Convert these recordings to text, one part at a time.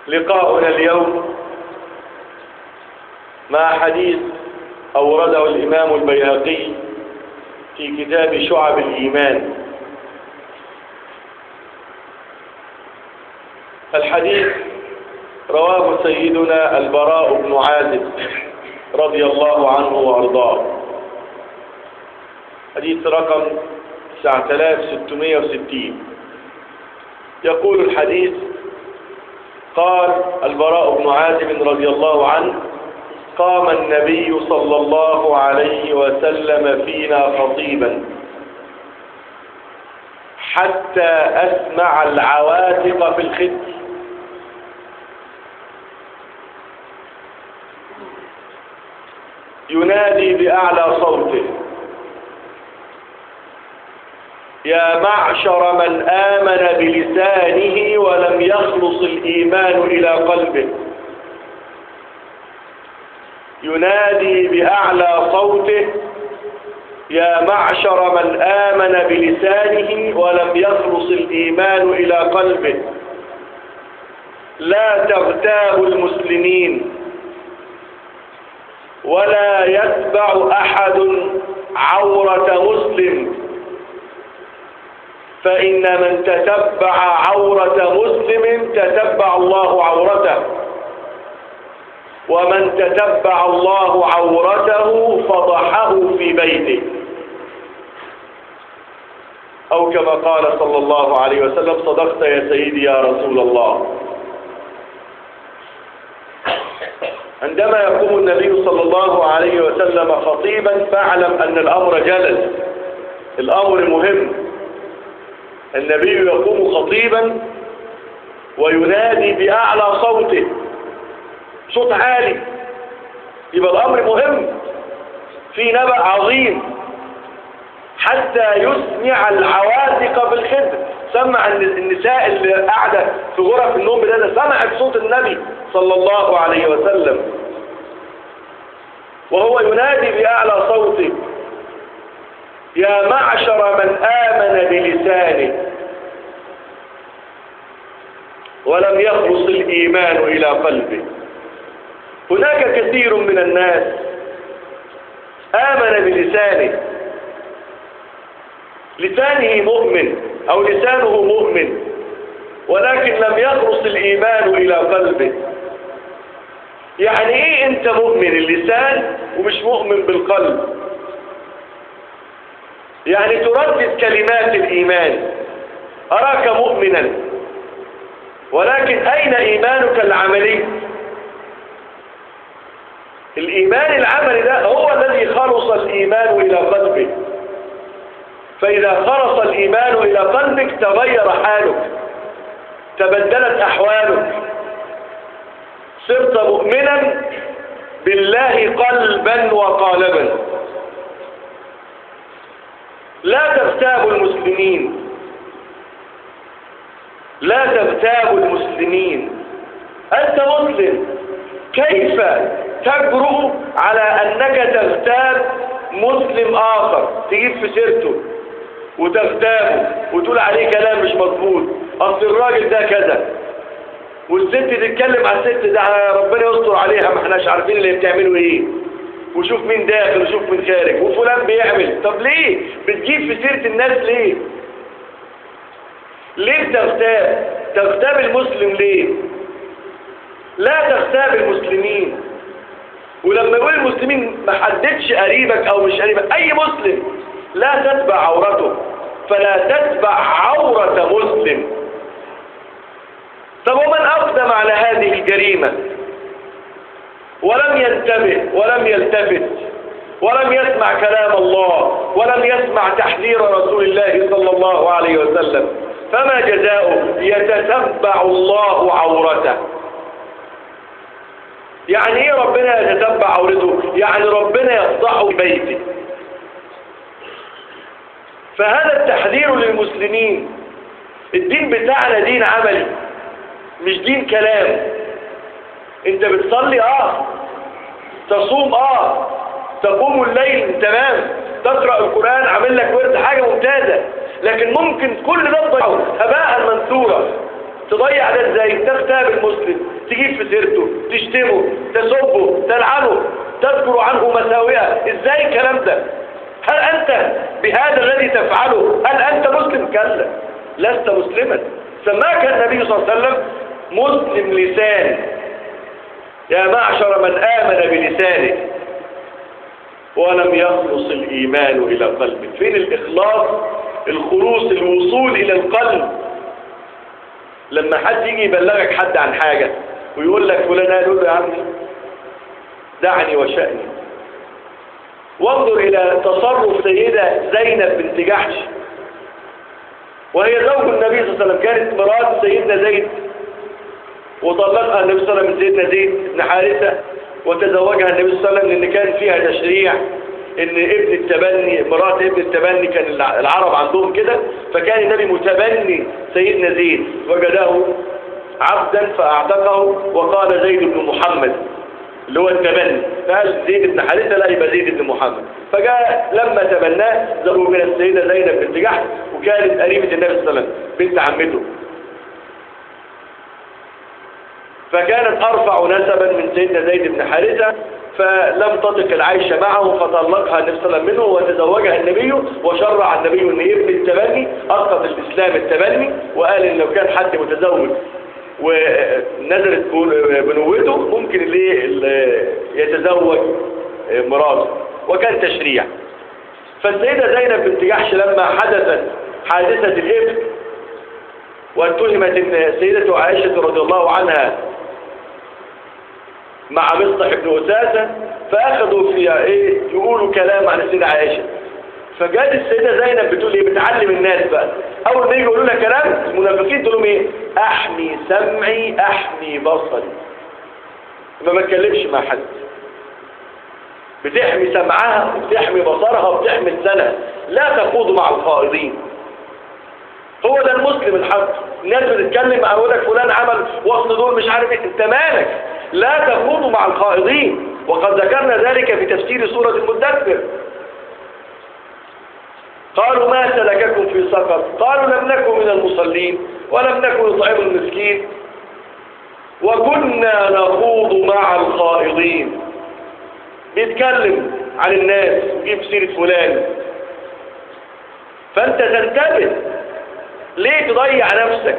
لقاؤنا اليوم مع حديث أورده الإمام البيهقي في كتاب شعب الإيمان الحديث رواه سيدنا البراء بن عازب رضي الله عنه وأرضاه حديث رقم 9660 يقول الحديث قال البراء بن عازب رضي الله عنه قام النبي صلى الله عليه وسلم فينا خطيبا حتى أسمع العواتق في الخد ينادي بأعلى صوته يا معشر من آمن بلسانه ولم يخلص الإيمان إلى قلبه ينادي بأعلى صوته يا معشر من آمن بلسانه ولم يخلص الإيمان إلى قلبه لا تغتابوا المسلمين ولا يتبع أحد عورة مسلم فإن من تتبع عورة مسلم تتبع الله عورته ومن تتبع الله عورته فضحه في بيته أو كما قال صلى الله عليه وسلم صدقت يا سيدي يا رسول الله عندما يقوم النبي صلى الله عليه وسلم خطيبا فاعلم أن الأمر جلل الأمر مهم النبي يقوم خطيبا وينادي بأعلى صوته صوت عالي يبقى الأمر مهم في نبأ عظيم حتى يسمع العواتق بالخدر سمع النساء اللي قاعدة في غرف النوم ده سمعت صوت النبي صلى الله عليه وسلم وهو ينادي بأعلى صوته يا معشر من آمن بلسانه ولم يخلص الإيمان إلى قلبه هناك كثير من الناس آمن بلسانه لسانه مؤمن أو لسانه مؤمن ولكن لم يخلص الإيمان إلى قلبه يعني إيه أنت مؤمن اللسان ومش مؤمن بالقلب يعني تردد كلمات الإيمان أراك مؤمنا ولكن أين إيمانك العملي الإيمان العملي ده هو الذي خلص الإيمان إلى قلبك فإذا خلص الإيمان إلى قلبك تغير حالك تبدلت أحوالك صرت مؤمنا بالله قلبا وقالبا لا تغتابوا المسلمين لا تغتابوا المسلمين أنت مسلم كيف تجرؤ على أنك تغتاب مسلم آخر تجيب في سيرته وتغتابه وتقول عليه كلام مش مظبوط أصل الراجل ده كذا والست تتكلم على الست ده ربنا يستر عليها ما احناش عارفين اللي بتعملوا ايه وشوف مين داخل وشوف مين خارج وفلان بيعمل طب ليه بتجيب في سيرة الناس ليه ليه بتغتاب تغتاب المسلم ليه لا تغتاب المسلمين ولما يقول المسلمين ما حددش قريبك او مش قريبك اي مسلم لا تتبع عورته فلا تتبع عورة مسلم طب ومن أقدم على هذه الجريمة ولم ينتبه ولم يلتفت ولم يسمع كلام الله ولم يسمع تحذير رسول الله صلى الله عليه وسلم فما جزاؤه يتتبع الله عورته يعني ايه ربنا يتتبع عورته يعني ربنا يفضحه بيته فهذا التحذير للمسلمين الدين بتاعنا دين عملي مش دين كلام انت بتصلي اه تصوم اه تقوم الليل تمام تقرأ القرآن عامل لك ورد حاجة ممتازة لكن ممكن كل ده تضيعه هباء منثورا تضيع ده ازاي تغتاب المسلم تجيب في سيرته تشتمه تسبه تلعنه تذكر عنه مساوئه ازاي الكلام ده هل انت بهذا الذي تفعله هل انت مسلم كلا لست مسلما سماك النبي صلى الله عليه وسلم مسلم لسان يا معشر من آمن بلسانه ولم يخلص الإيمان إلى قلبه فين الإخلاص الخلوص الوصول إلى القلب لما حد يجي يبلغك حد عن حاجة ويقول لك فلان قال له يا عمي دعني وشأني وانظر إلى تصرف سيدة زينب بنت جحش وهي زوج النبي صلى الله عليه وسلم كانت مرات سيدنا زيد وطلقها النبي صلى الله عليه وسلم من سيدنا زيد بن حارثة وتزوجها النبي صلى الله عليه وسلم لأن كان فيها تشريع ان ابن التبني مرات ابن التبني كان العرب عندهم كده فكان النبي متبني سيدنا زيد وجده عبدا فاعتقه وقال زيد بن محمد اللي هو التبني فقال زيد بن حارثة لا يبقى زيد بن محمد فجاء لما تبناه زوج من السيدة زينب بنت جحش وكانت قريبة النبي صلى الله عليه وسلم بنت عمته فكانت أرفع نسبا من سيدنا زيد بن حارثة فلم تطق العيش معه فطلقها النبي صلى الله عليه وسلم منه وتزوجها النبي وشرع النبي ان ابن التبني اسقط الاسلام التبني وقال ان لو كان حد متزوج ونزلت بنوته ممكن اللي يتزوج مراته وكان تشريع فالسيدة زينب بنت جحش لما حدثت حادثة الإفك واتهمت السيدة عائشة رضي الله عنها مع مصطح بن أساسة فأخذوا في إيه يقولوا كلام عن السيدة عائشة فجات السيدة زينب بتقول إيه بتعلم الناس بقى أول ما يجي يقولوا لها كلام المنافقين تقول لهم إيه أحمي سمعي أحمي بصري ما بتكلمش مع حد بتحمي سمعها وبتحمي بصرها وبتحمي لسانها لا تخوض مع الخائضين هو ده المسلم الحق الناس بتتكلم مع يقول لك فلان عمل وصل دول مش عارف ايه انت مالك لا تخوضوا مع الخائضين وقد ذكرنا ذلك في تفسير سورة المدثر قالوا ما سلككم في سقر قالوا لم نكن من المصلين ولم نكن نطعم المسكين وكنا نخوض مع الخائضين بيتكلم عن الناس ويجيب سيرة فلان فانت تنتبه ليه تضيع نفسك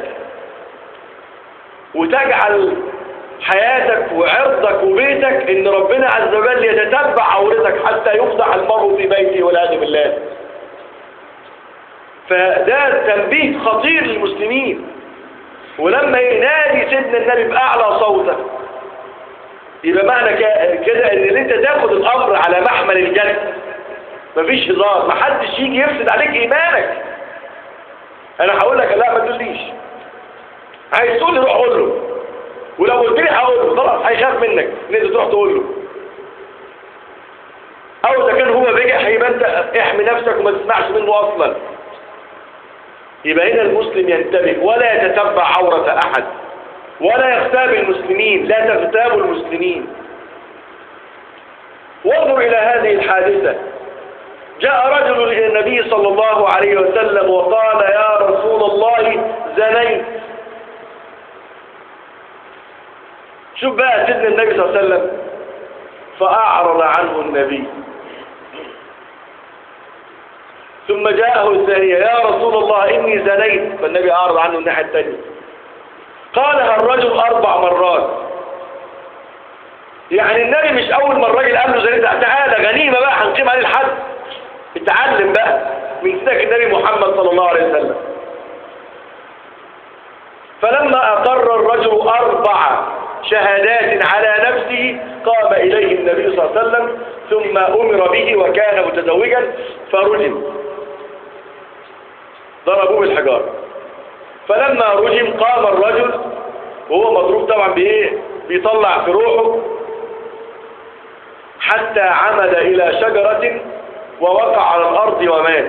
وتجعل حياتك وعرضك وبيتك ان ربنا عز وجل يتتبع عورتك حتى يفضح المرء في بيته والعياذ بالله فده تنبيه خطير للمسلمين ولما ينادي سيدنا النبي بأعلى صوته يبقى معنى كده ان انت تاخد الامر على محمل الجد مفيش هزار محدش يجي يفسد عليك ايمانك انا هقول لك لا ما تقوليش عايز تقول لي روح قول له ولو قلت لي هقول له خلاص هيخاف منك ان انت تروح تقول له او اذا كان هو بجح يبقى انت احمي نفسك وما تسمعش منه اصلا يبقى هنا المسلم ينتبه ولا يتتبع عورة احد ولا يغتاب المسلمين لا تغتابوا المسلمين وانظر الى هذه الحادثة جاء رجل إلى النبي صلى الله عليه وسلم وقال يا رسول الله زنيت شوف بقى سيدنا النبي صلى الله عليه وسلم فأعرض عنه النبي ثم جاءه الثانية يا رسول الله إني زنيت فالنبي أعرض عنه الناحية الثانية قالها الرجل أربع مرات يعني النبي مش أول ما الراجل قال له زنيت تعالى غنيمة بقى هنقيم عليه الحد اتعلم بقى من سنك النبي محمد صلى الله عليه وسلم فلما أقر الرجل أربع شهادات على نفسه قام إليه النبي صلى الله عليه وسلم ثم أمر به وكان متزوجا فرجم ضربوه بالحجارة فلما رجم قام الرجل وهو مضروب طبعا بإيه بيطلع في روحه حتى عمد إلى شجرة ووقع على الأرض ومات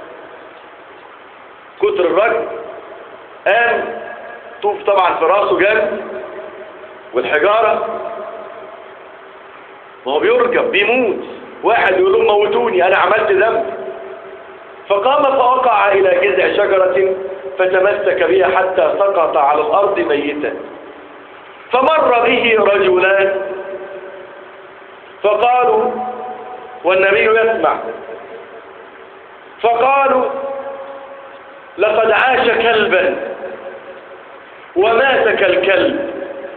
كتر الرجل قام طوف طبعا في راسه جنب والحجارة ما هو بيركب بيموت واحد يقول لهم موتوني أنا عملت ذنب فقام فوقع إلى جذع شجرة فتمسك بها حتى سقط على الأرض ميتا فمر به رجلان فقالوا والنبي يسمع فقالوا لقد عاش كلبا ومات كالكلب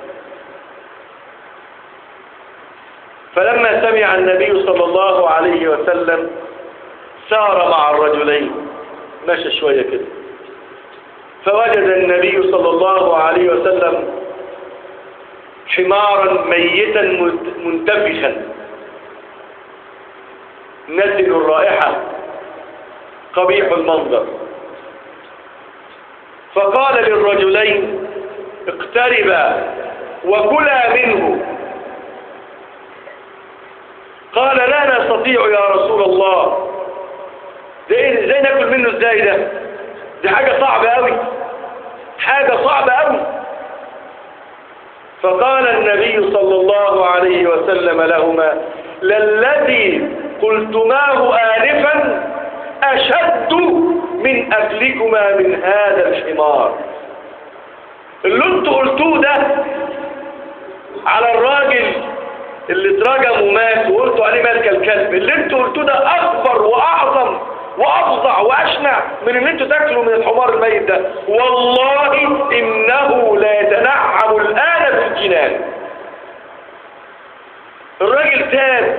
فلما سمع النبي صلى الله عليه وسلم سار مع الرجلين مشى شوية كده فوجد النبي صلى الله عليه وسلم حمارا ميتا منتفخا نتن الرائحة قبيح المنظر فقال للرجلين اقتربا وكلا منه قال لا نستطيع يا رسول الله ده ايه ازاي ناكل منه ازاي ده دي حاجة صعبة قوي حاجة صعبة قوي فقال النبي صلى الله عليه وسلم لهما للذي قلتماه آنفا أشد من أكلكما من هذا الحمار اللي انتوا قلتوه ده على الراجل اللي اترجم ومات وقلتوا عليه ملك الكلب اللي انتوا قلتوه ده أكبر وأعظم وأفظع وأشنع من اللي انتوا تاكلوا من الحمار الميت ده والله إنه لا يتنعم الآن في الجنان الراجل تاب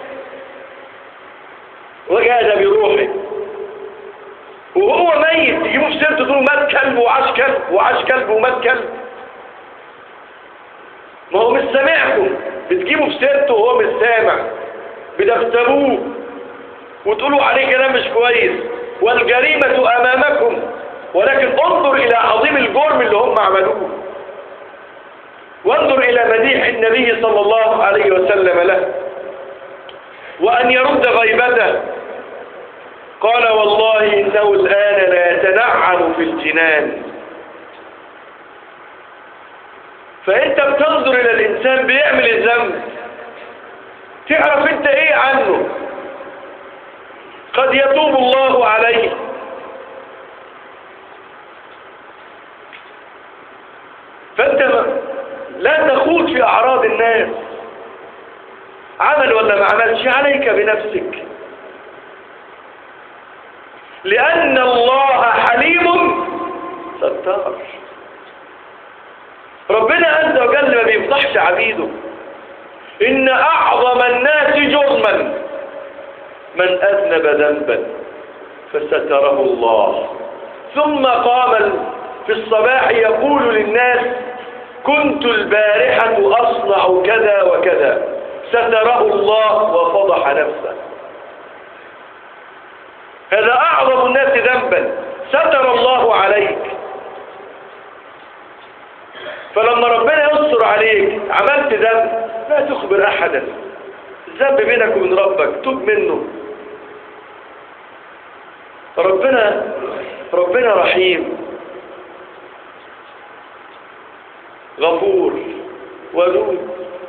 وجاد بروحه وهو ميت يجيبوا في سيرته تقولوا مات كلب وعاش كلب وعاش كلب ومات كلب ما هو مش سامعكم بتجيبوا في سيرته وهو مش سامع بتغتابوه وتقولوا عليه كلام مش كويس والجريمة أمامكم ولكن انظر إلى عظيم الجرم اللي هم عملوه وانظر إلى مديح النبي صلى الله عليه وسلم له وأن يرد غيبته قال والله إنه الآن لا يتنعم في الجنان فأنت بتنظر إلى الإنسان بيعمل الذنب تعرف أنت إيه عنه قد يتوب الله عليه فأنت لا تخوض في أعراض الناس عمل ولا ما عملش عليك بنفسك لأن الله حليم ستار ربنا عز وجل ما بيفضحش عبيده إن أعظم الناس جرما من أذنب ذنبا فستره الله ثم قام في الصباح يقول للناس كنت البارحة أصنع كذا وكذا ستره الله وفضح نفسه هذا أعظم الناس ذنبا ستر الله عليك فلما ربنا يستر عليك عملت ذنب لا تخبر أحدا الذنب بينك وبين ربك توب منه ربنا ربنا رحيم غفور ودود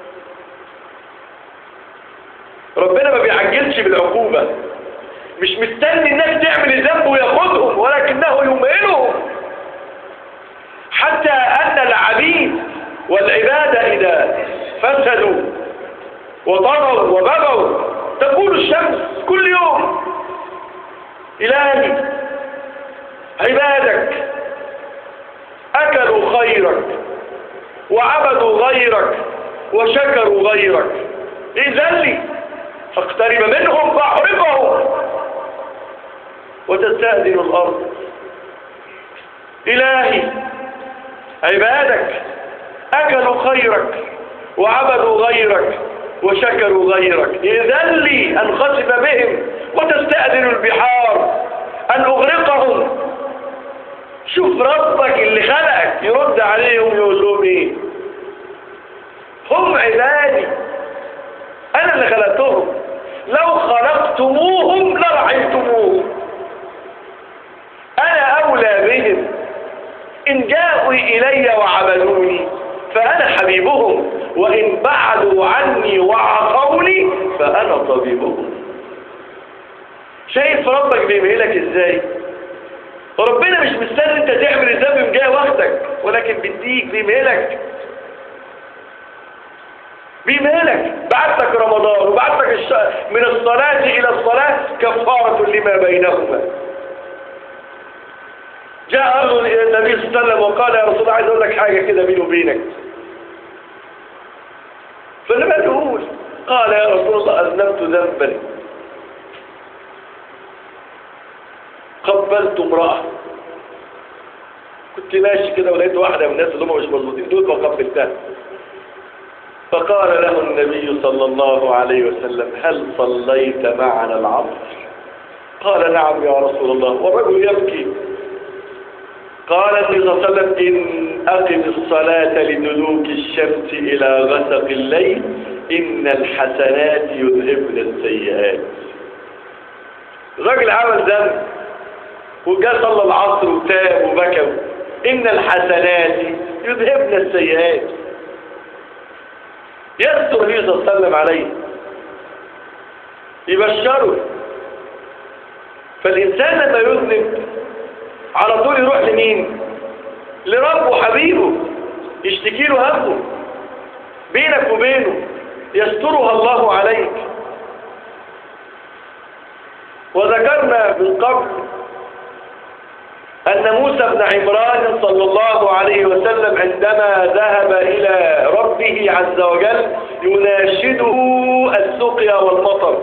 ربنا ما بيعجلش بالعقوبة مش مستني الناس تعمل الذنب وياخدهم ولكنه يمهلهم حتى أن العبيد والعبادة إذا فسدوا وطغوا وبغوا تقول الشمس كل يوم إلهي عبادك أكلوا خيرك وعبدوا غيرك وشكروا غيرك إذن لي فاقترب منهم فاحرقهم وتستأذن الأرض إلهي عبادك أكلوا خيرك وعبدوا غيرك وشكروا غيرك إذن لي أن خسف بهم وتستأذن البحار أن أغرقهم شوف ربك اللي خلقك يرد عليهم يقول لهم إيه هم عبادي أنا اللي خلقتهم لو خلقتموهم لرحمتموهم أنا أولى بهم إن جاءوا إلي وعبدوني فأنا حبيبهم وإن بعدوا عني وعصوني فأنا طبيبهم شايف ربك بيمهلك ازاي ربنا مش مستني انت تعمل الذنب من جاي وقتك ولكن بيديك بيمهلك بمالك بعت لك رمضان وبعت لك الش... من الصلاة إلى الصلاة كفارة لما بينهما جاء رجل إلى النبي صلى الله عليه وسلم وقال يا رسول الله عايز أقول لك حاجة كده بيني وبينك فلما تقول قال يا رسول الله أذنبت ذنبا قبلت امرأة كنت ماشي كده ولقيت واحدة من الناس اللي هم مش مظبوطين دول فقبلتها فقال له النبي صلى الله عليه وسلم هل صليت معنا العصر قال نعم يا رسول الله والرجل يبكي قال النبي صلى الله عليه وسلم إن أقم الصلاة لدلوك الشمس إلى غسق الليل إن الحسنات يذهبن السيئات الراجل عمل ذنب وجاء صلى العصر وتاب وبكى إن الحسنات يذهبن السيئات يذكر النبي صلى الله عليه وسلم عليه يبشره فالإنسان لما يذنب على طول يروح لمين لربه حبيبه يشتكي له همه بينك وبينه يسترها الله عليك وذكرنا من قبل أن موسى بن عمران صلى الله عليه وسلم عندما ذهب إلى ربه عز وجل يناشده السقيا والمطر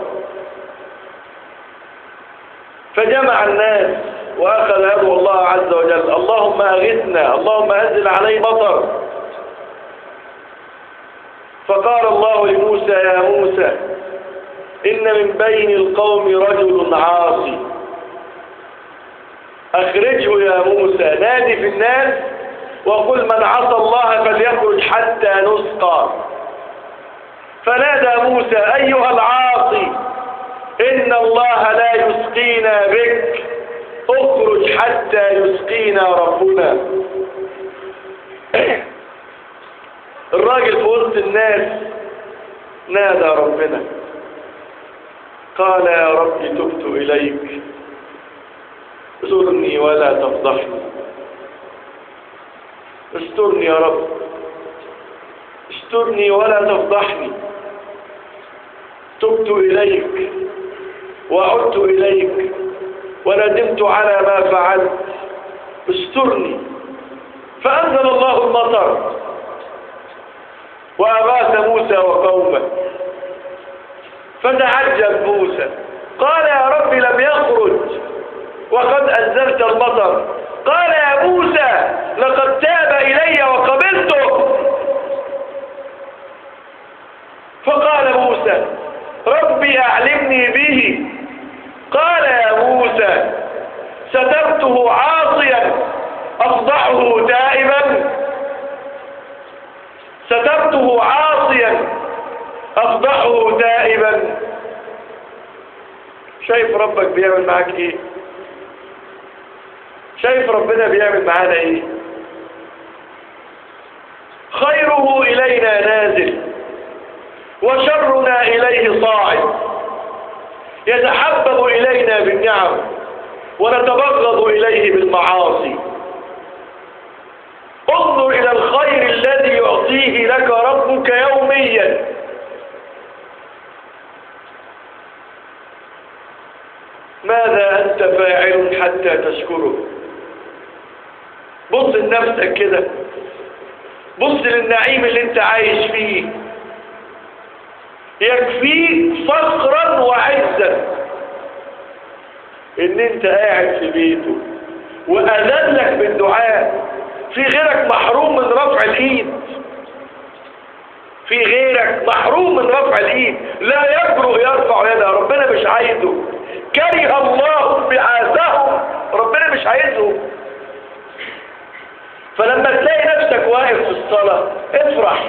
فجمع الناس وأخذ يدعو الله عز وجل اللهم أغثنا اللهم أنزل عليه مطر فقال الله لموسى يا موسى إن من بين القوم رجل عاصي أخرجه يا موسى نادي في الناس وقل من عصى الله فليخرج حتى نسقى فنادى موسى أيها العاصي إن الله لا يسقينا بك اخرج حتى يسقينا ربنا الراجل في وسط الناس نادى ربنا قال يا رب تبت إليك استرني ولا تفضحني استرني يا رب استرني ولا تفضحني تبت إليك وعدت إليك وندمت على ما فعلت استرني فأنزل الله المطر وأغاث موسى وقومه فتعجب موسى قال يا رب لم يخرج وقد أنزلت المطر قال يا موسى لقد تاب إلي وقبلته فقال موسى ربي أعلمني به قال يا موسى سترته عاصيا أفضحه تائبا سترته عاصيا أفضحه تائبا شايف ربك بيعمل معاك ايه شايف ربنا بيعمل معانا ايه خيره إلينا نازل وشرنا إليه صاعد يتحبب إلينا بالنعم ونتبغض إليه بالمعاصي انظر إلى الخير الذي يعطيه لك ربك يوميا ماذا أنت فاعل حتى تشكره بص لنفسك كده بص للنعيم اللي انت عايش فيه يكفيك فخرا وعزا ان انت قاعد في بيته واذن لك بالدعاء في غيرك محروم من رفع الايد في غيرك محروم من رفع الايد لا يجرؤ يرفع يده ربنا مش عايزه كره الله بعاثهم ربنا مش عايزه فلما تلاقي نفسك واقف في الصلاة افرح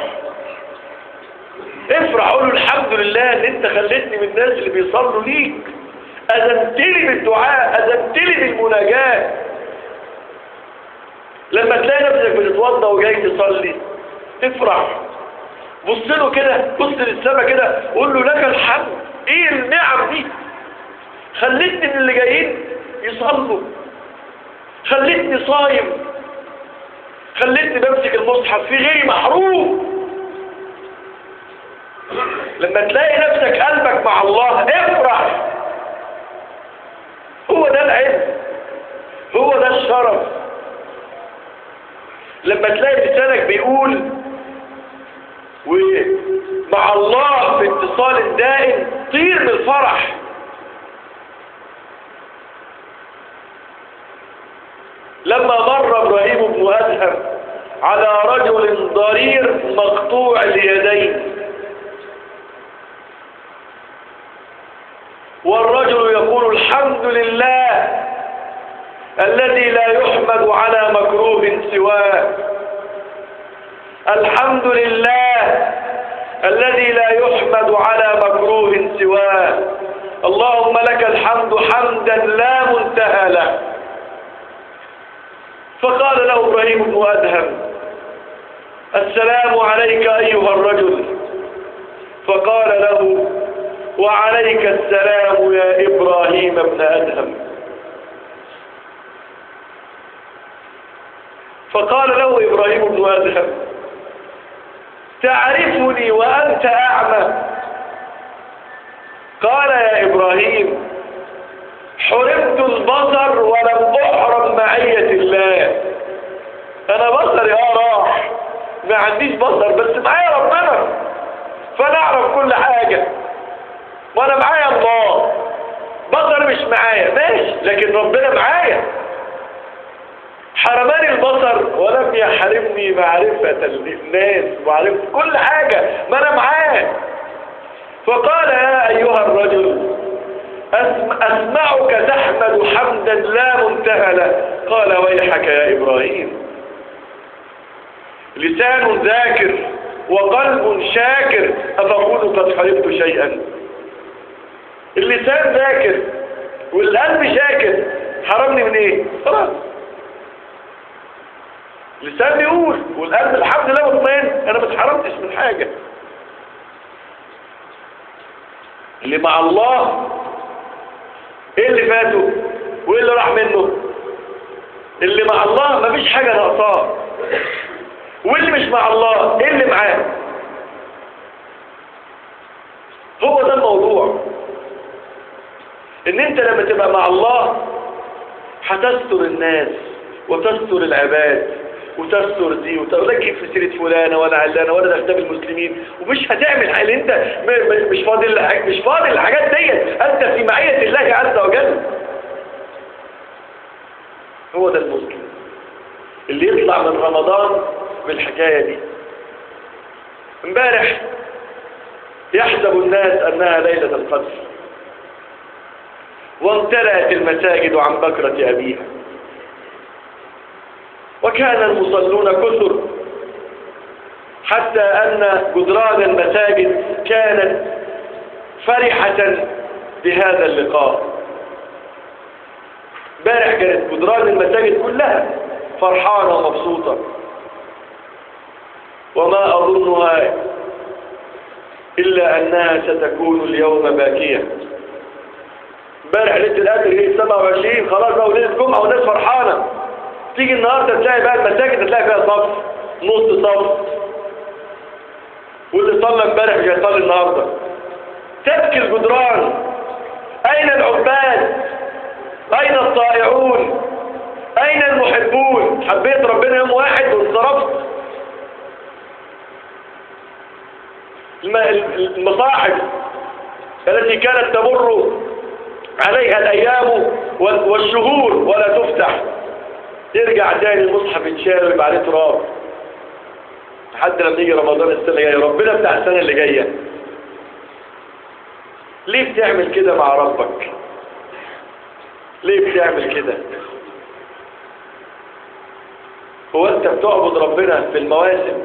افرح قول له الحمد لله ان انت خليتني من الناس اللي بيصلوا ليك اذنتني بالدعاء اذنتني بالمناجاة لما تلاقي نفسك بتتوضى وجاي تصلي افرح بص له كده بص للسما كده قول له لك الحمد ايه النعم دي خليتني من اللي جايين يصلوا خليتني صايم خليتني بمسك المصحف في غيري محروم لما تلاقي نفسك قلبك مع الله افرح هو ده العز هو ده الشرف لما تلاقي لسانك بيقول ومع الله في اتصال دائم طير بالفرح لما مر ابراهيم بن ادهم على رجل ضرير مقطوع اليدين والرجل يقول الحمد لله الذي لا يحمد على مكروه سواه الحمد لله الذي لا يحمد على مكروه سواه اللهم لك الحمد حمدا لا منتهى له فقال له ابراهيم بن ادهم السلام عليك ايها الرجل فقال له وعليك السلام يا ابراهيم بن ادهم فقال له ابراهيم بن ادهم تعرفني وانت اعمى قال يا ابراهيم حرمت البصر ولم احرم معية الله انا بصري اه راح ما عنديش بصر بس معايا ربنا فانا اعرف كل حاجة وانا معايا الله بصر مش معايا ماشي لكن ربنا معايا حرماني البصر ولم يحرمني معرفة الناس ومعرفة كل حاجة ما انا معاه فقال يا ايها الرجل أسمعك تحمد حمدا لا منتهى له قال ويحك يا إبراهيم لسان ذاكر وقلب شاكر أفقول قد حرمت شيئا اللسان ذاكر والقلب شاكر حرمني من ايه خلاص اللسان بيقول والقلب الحمد لله مطمئن انا ما اتحرمتش من حاجه اللي مع الله ايه اللي فاته وايه اللي راح منه اللي مع الله مفيش حاجة ناقصاه واللي مش مع الله ايه اللي معاه هو ده الموضوع ان انت لما تبقى مع الله هتستر الناس وتستر العباد وتستر دي وتجيب في سيرة فلانة ولا علانة ولا دخدام المسلمين ومش هتعمل حاجة انت م- مش فاضل لحاجة مش فاضل الحاجات ديت انت في معية الله عز وجل هو ده المسلم اللي يطلع من رمضان بالحكاية دي امبارح يحسب الناس انها ليلة القدر وامتلأت المساجد عن بكرة أبيها وكان المصلون كثر حتى أن جدران المساجد كانت فرحة بهذا اللقاء بارح كانت جدران المساجد كلها فرحانة ومبسوطة وما أظنها إلا أنها ستكون اليوم باكية امبارح ليله القدر هي 27 خلاص بقى وليله الجمعه والناس فرحانه تيجي النهارده تلاقي بقى المساجد تلاقي فيها صف نص صف واللي صلى امبارح مش هيصلي النهارده تبكي الجدران اين العباد اين الطائعون اين المحبون حبيت ربنا يوم واحد وانصرفت الم- المصاحف التي كانت تمر عليها الأيام وال- والشهور ولا تفتح يرجع تاني المصحف يتشال ويبقى عليه تراب لحد لما يجي رمضان السنة الجاية ربنا بتاع السنة اللي جاية ليه بتعمل كده مع ربك ليه بتعمل كده هو انت بتعبد ربنا في المواسم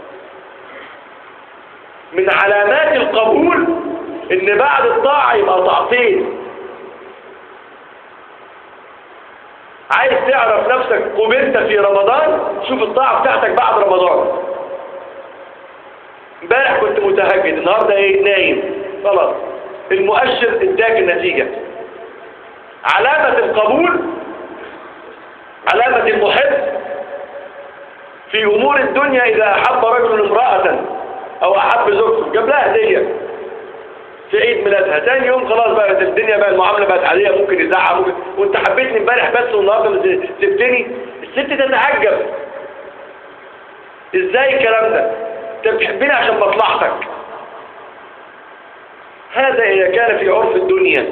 من علامات القبول ان بعد الطاعة يبقى تعطيل عايز تعرف نفسك قبلت في رمضان شوف الطاعة بتاعتك بعد رمضان امبارح كنت متهجد النهاردة ايه نايم خلاص المؤشر اداك النتيجة علامة القبول علامة المحب في امور الدنيا اذا احب رجل امرأة او احب زوجته جاب لها هدية في عيد ميلادها تاني يوم خلاص بقى الدنيا بقى المعامله بقت عاديه ممكن يزعق ممكن وانت حبيتني امبارح بس والنهارده سبتني الست تتعجب ازاي الكلام ده انت بتحبني عشان مصلحتك هذا اذا كان في عرف الدنيا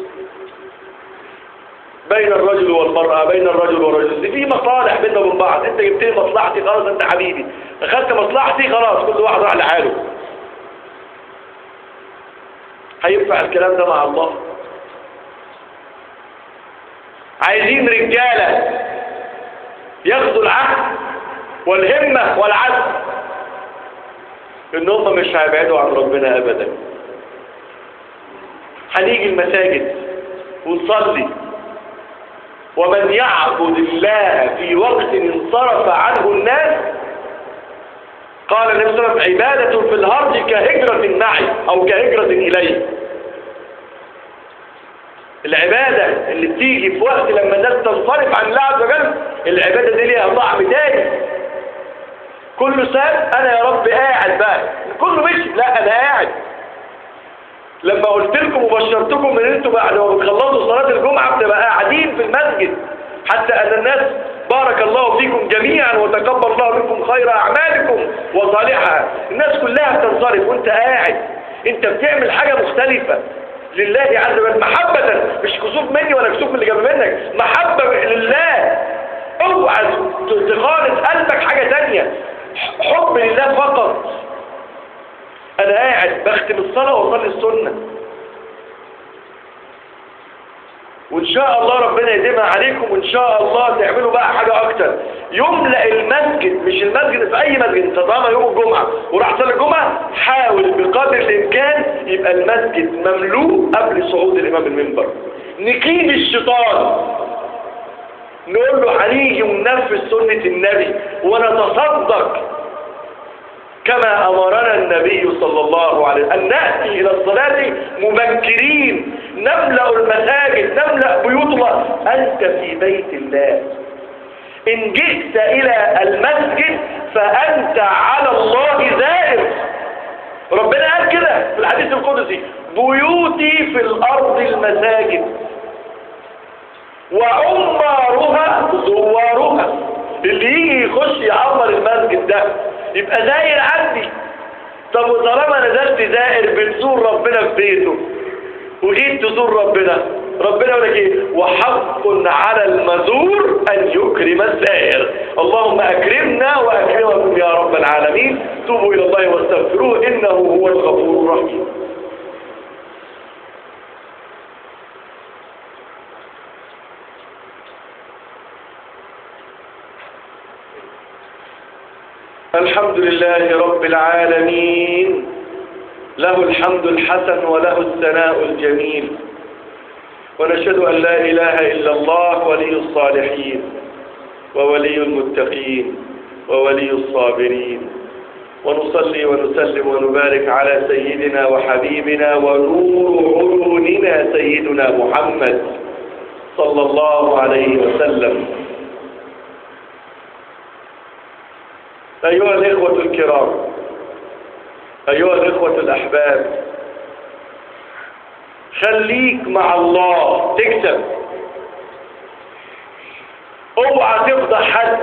بين الرجل والمرأة بين الرجل والرجل دي في مصالح بيننا وبين بعض انت جبت لي مصلحتي خلاص انت حبيبي اخذت مصلحتي خلاص كل واحد راح لحاله هينفع الكلام ده مع الله عايزين رجالة ياخدوا العهد والهمة والعزم ان هم مش هيبعدوا عن ربنا ابدا هنيجي المساجد ونصلي ومن يعبد الله في وقت انصرف عنه الناس قال النبي صلى الله عليه وسلم عبادة في الهرج كهجرة معي أو كهجرة إلي العبادة اللي بتيجي في وقت لما الناس تنصرف عن الله عز وجل العبادة دي ليها طعم تاني كله ساب أنا يا رب قاعد بقى كله مشي لا أنا قاعد لما قلت لكم وبشرتكم ان انتوا بعد ما بتخلصوا صلاة الجمعة بتبقى قاعدين في المسجد حتى ان الناس بارك الله فيكم جميعا وتقبل الله منكم خير اعمالكم وصالحها الناس كلها بتنصرف وانت قاعد انت بتعمل حاجة مختلفة لله عز وجل محبة مش كسوف مني ولا كسوف من اللي جنب منك محبة لله اوعى تخالط قلبك حاجة تانية حب لله فقط انا قاعد بختم الصلاة واصلي السنة وان شاء الله ربنا يديمها عليكم وان شاء الله تعملوا بقى حاجة اكتر يملأ المسجد مش المسجد في اي مسجد انت طالما يوم الجمعة وراح تصلي الجمعة حاول بقدر الامكان يبقى المسجد مملوء قبل صعود الامام المنبر نكيد الشيطان نقول له هنيجي وننفذ سنة النبي ونتصدق كما أمرنا النبي صلى الله عليه وسلم أن نأتي إلى الصلاة مبكرين نملأ المساجد نملأ بيوت الله أنت في بيت الله إن جئت إلى المسجد فأنت على الله زائر ربنا قال كده في الحديث القدسي بيوتي في الأرض المساجد وعمارها زوارها اللي يجي يخش يعمر المسجد ده يبقى زائر عندي طب وطالما نزلت زائر بتزور ربنا في بيته وجيت تزور ربنا ربنا يقول لك ايه وحق على المزور ان يكرم الزائر اللهم اكرمنا واكرمكم يا رب العالمين توبوا الى الله واستغفروه انه هو الغفور الرحيم الحمد لله رب العالمين له الحمد الحسن وله الثناء الجميل ونشهد أن لا إله إلا الله ولي الصالحين وولي المتقين وولي الصابرين ونصلي ونسلم ونبارك على سيدنا وحبيبنا ونور عيوننا سيدنا محمد صلى الله عليه وسلم أيها الإخوة الكرام أيها الإخوة الأحباب خليك مع الله تكتب اوعى تفضح حد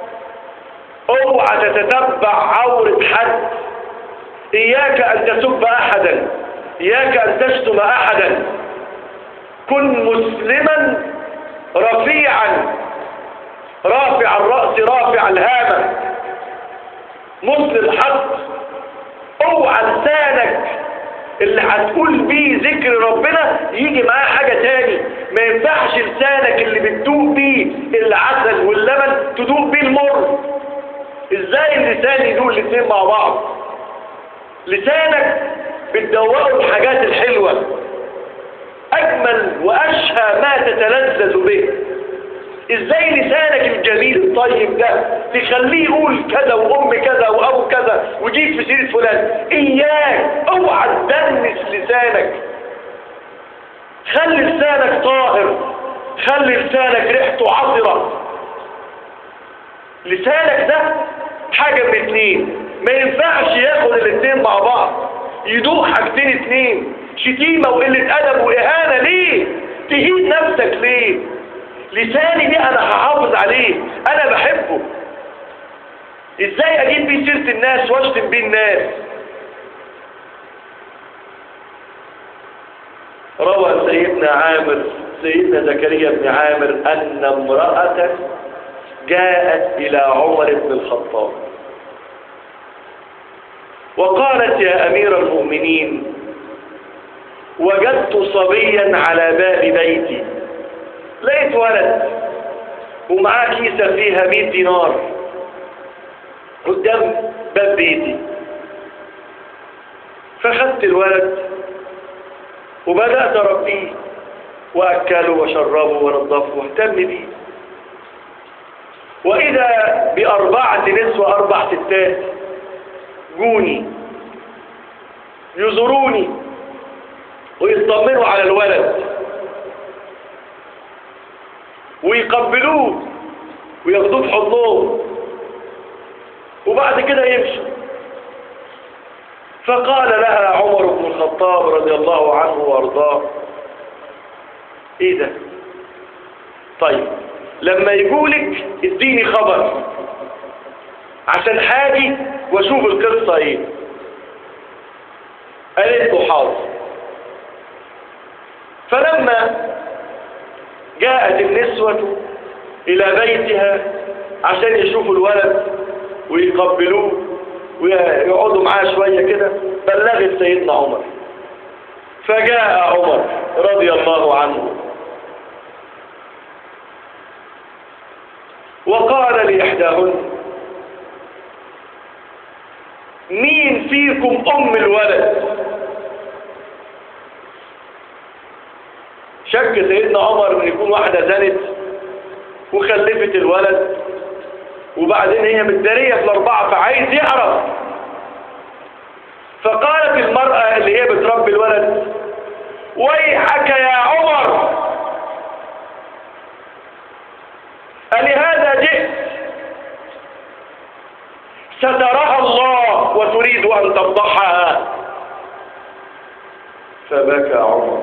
اوعى تتتبع عورة حد اياك ان تسب احدا اياك ان تشتم احدا كن مسلما رفيعا رافع الرأس رافع الهامة مسلم حق اوعى لسانك اللي هتقول بيه ذكر ربنا يجي معاه حاجة تاني ما ينفعش لسانك اللي بتدوق بيه العسل واللبن تدوق بيه المر ازاي اللسان يدوق الاتنين مع بعض لسانك بتدوقه الحاجات الحلوة اجمل واشهى ما تتلذذ به ازاي لسانك الجميل الطيب ده تخليه يقول كذا وام كذا وابو كذا وجيت في سيرة فلان اياك اوعى تدنس لسانك خلي لسانك طاهر خلي لسانك ريحته عطرة لسانك ده حاجة من اتنين ما ينفعش ياخد الاتنين مع بعض يدوق حاجتين اتنين شتيمة وقلة أدب وإهانة ليه تهين نفسك ليه لساني دي أنا هحافظ عليه أنا بحبه إزاي أجيب بيه سيرة الناس واشتم بيه الناس روى سيدنا عامر سيدنا زكريا بن عامر أن امرأة جاءت إلى عمر بن الخطاب وقالت يا أمير المؤمنين وجدت صبيا على باب بيتي لقيت ولد ومعاه كيسة فيها 100 دينار قدام باب بيتي فخدت الولد وبدأت أربيه وأكله وشربه ونظفه واهتم بيه وإذا بأربعة نسوة أربع ستات جوني يزوروني ويطمنوا على الولد ويقبلوه وياخدوه في حضنهم وبعد كده يمشوا فقال لها عمر بن الخطاب رضي الله عنه وارضاه ايه ده طيب لما يقولك اديني خبر عشان حاجي واشوف القصة ايه قالت له حاضر فلما جاءت النسوة الى بيتها عشان يشوفوا الولد ويقبلوه ويقعدوا معاه شوية كده بلغت سيدنا عمر فجاء عمر رضي الله عنه وقال لإحداهن مين فيكم أم الولد شك سيدنا عمر ان يكون واحدة زنت وخلفت الولد وبعدين هي متدارية في الأربعة فعايز يعرف فقالت المرأة اللي هي بتربي الولد ويحك يا عمر ألهذا جئت سترها الله وتريد أن تفضحها فبكى عمر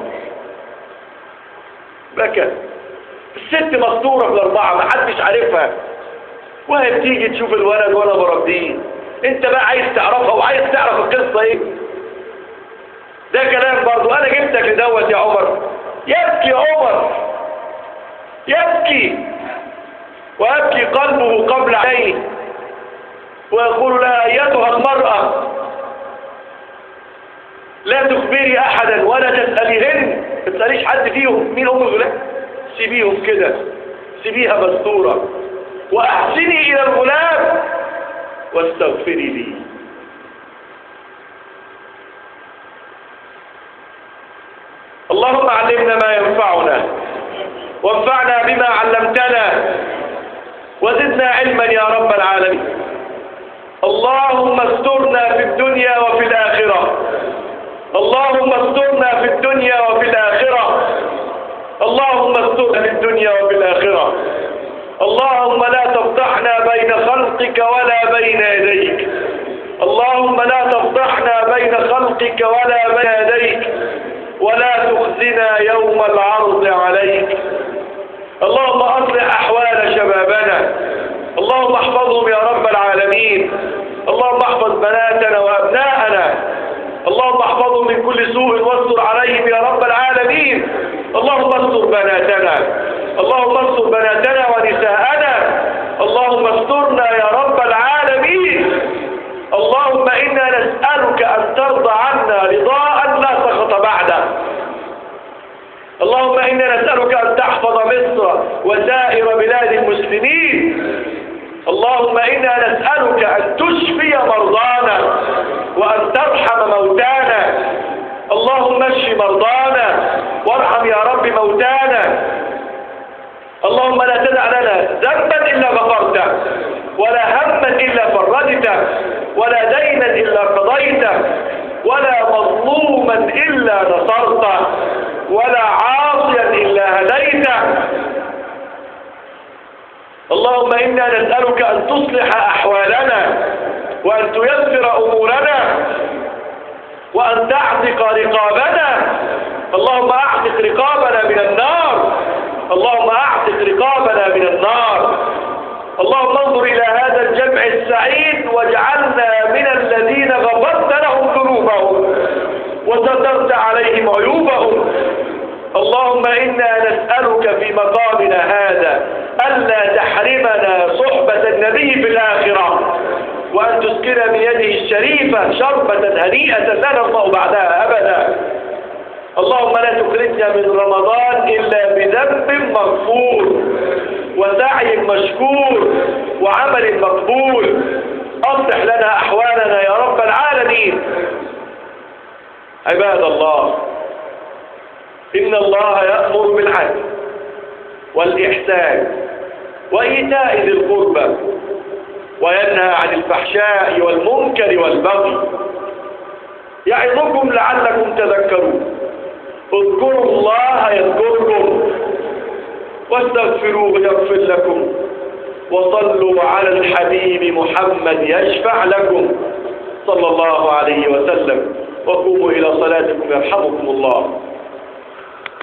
بكى الست مستورة في الأربعة ما حدش عارفها وهي بتيجي تشوف الولد وانا بربيه انت بقى عايز تعرفها وعايز تعرف القصة ايه ده كلام برضو انا جبتك لدوت يا عمر يبكي عمر يبكي ويبكي قلبه قبل عينيه ويقول لها ايتها المرأة لا تخبري احدا ولا تسأليهن ما تسأليش حد فيهم مين ام الغلام سيبيهم كده سيبيها مستورة واحسني الى الغلام واستغفري لي اللهم علمنا ما ينفعنا وانفعنا بما علمتنا وزدنا علما يا رب العالمين اللهم استرنا في الدنيا وفي الآخرة اللهم استرنا في الدنيا وفي الآخرة اللهم استرنا في الدنيا وفي الآخرة اللهم لا تفضحنا بين خلقك ولا بين يديك اللهم لا تفضحنا بين خلقك ولا بين يديك ولا تخزنا يوم العرض عليك اللهم أصلح أحوال شبابنا اللهم احفظهم يا رب العالمين اللهم احفظ بناتنا وأبناءنا اللهم احفظهم من كل سوء واستر عليهم يا رب العالمين اللهم استر بناتنا اللهم استر بناتنا ونساءنا اللهم استرنا يا رب العالمين اللهم إنا نسألك أن ترضى عنا رضاء لا سخط بعده اللهم إنا نسألك أن تحفظ مصر وسائر بلاد المسلمين اللهم إنا نسألك أن تشفي مرضانا وأن ترحم موتانا اللهم اشف مرضانا وارحم يا رب موتانا اللهم لا تدع لنا ذنبا إلا غفرته ولا هما إلا فرجته ولا دينا إلا قضيته ولا مظلوما إلا نصرته ولا عاصيا إلا هديته اللهم إنا نسألك أن تصلح أحوالنا وأن تيسر أمورنا وأن تعتق رقابنا اللهم أعتق رقابنا من النار اللهم أعتق رقابنا من النار اللهم انظر إلى هذا الجمع السعيد واجعلنا من الذين غفرت لهم ذنوبهم وسترت عليهم عيوبهم اللهم إنا نسألك في مقامنا هذا ألا تحرمنا صحبة النبي في الآخرة وأن تسكن بيده الشريفة شربة هنيئة لا نرضى بعدها أبدا اللهم لا تخرجنا من رمضان إلا بذنب مغفور وسعي مشكور وعمل مقبول أصلح لنا أحوالنا يا رب العالمين عباد الله إن الله يأمر بالعدل والإحسان وإيتاء ذي القربى وينهى عن الفحشاء والمنكر والبغي يعظكم لعلكم تذكرون اذكروا الله يذكركم واستغفروه يغفر لكم وصلوا على الحبيب محمد يشفع لكم صلى الله عليه وسلم وقوموا إلى صلاتكم يرحمكم الله